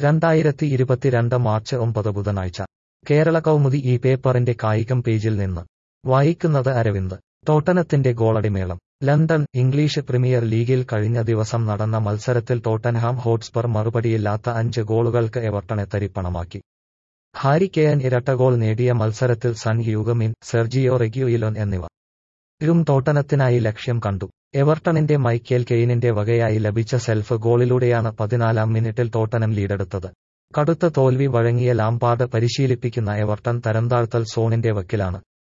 രണ്ടായിരത്തി ഇരുപത്തിരണ്ട് മാർച്ച് ഒമ്പത് ബുധനാഴ്ച കേരള കൗമുദി ഈ പേപ്പറിന്റെ കായികം പേജിൽ നിന്ന് വായിക്കുന്നത് അരവിന്ദ് ടോട്ടനത്തിന്റെ ഗോളടിമേളം ലണ്ടൻ ഇംഗ്ലീഷ് പ്രീമിയർ ലീഗിൽ കഴിഞ്ഞ ദിവസം നടന്ന മത്സരത്തിൽ ടോട്ടൻഹാം ഹോട്ട്സ്പർ മറുപടിയില്ലാത്ത അഞ്ച് ഗോളുകൾക്ക് എവർട്ടണെ തരിപ്പണമാക്കി ഹാരി കെയൻ ഇരട്ട ഗോൾ നേടിയ മത്സരത്തിൽ സൺ ഹ്യൂഗമിൻ സെർജിയോ റെഗ്യുയിലോൻ എന്നിവ രും ടോട്ടനത്തിനായി ലക്ഷ്യം കണ്ടു എവർട്ടണിന്റെ മൈക്കേൽ കെയ്നിന്റെ വകയായി ലഭിച്ച സെൽഫ് ഗോളിലൂടെയാണ് പതിനാലാം മിനിറ്റിൽ ടോട്ടനം ലീഡെടുത്തത് കടുത്ത തോൽവി വഴങ്ങിയ ലാംപാർഡ് പരിശീലിപ്പിക്കുന്ന എവർട്ടൺ തരംതാഴ്ത്തൽ സോണിന്റെ വക്കിലാണ്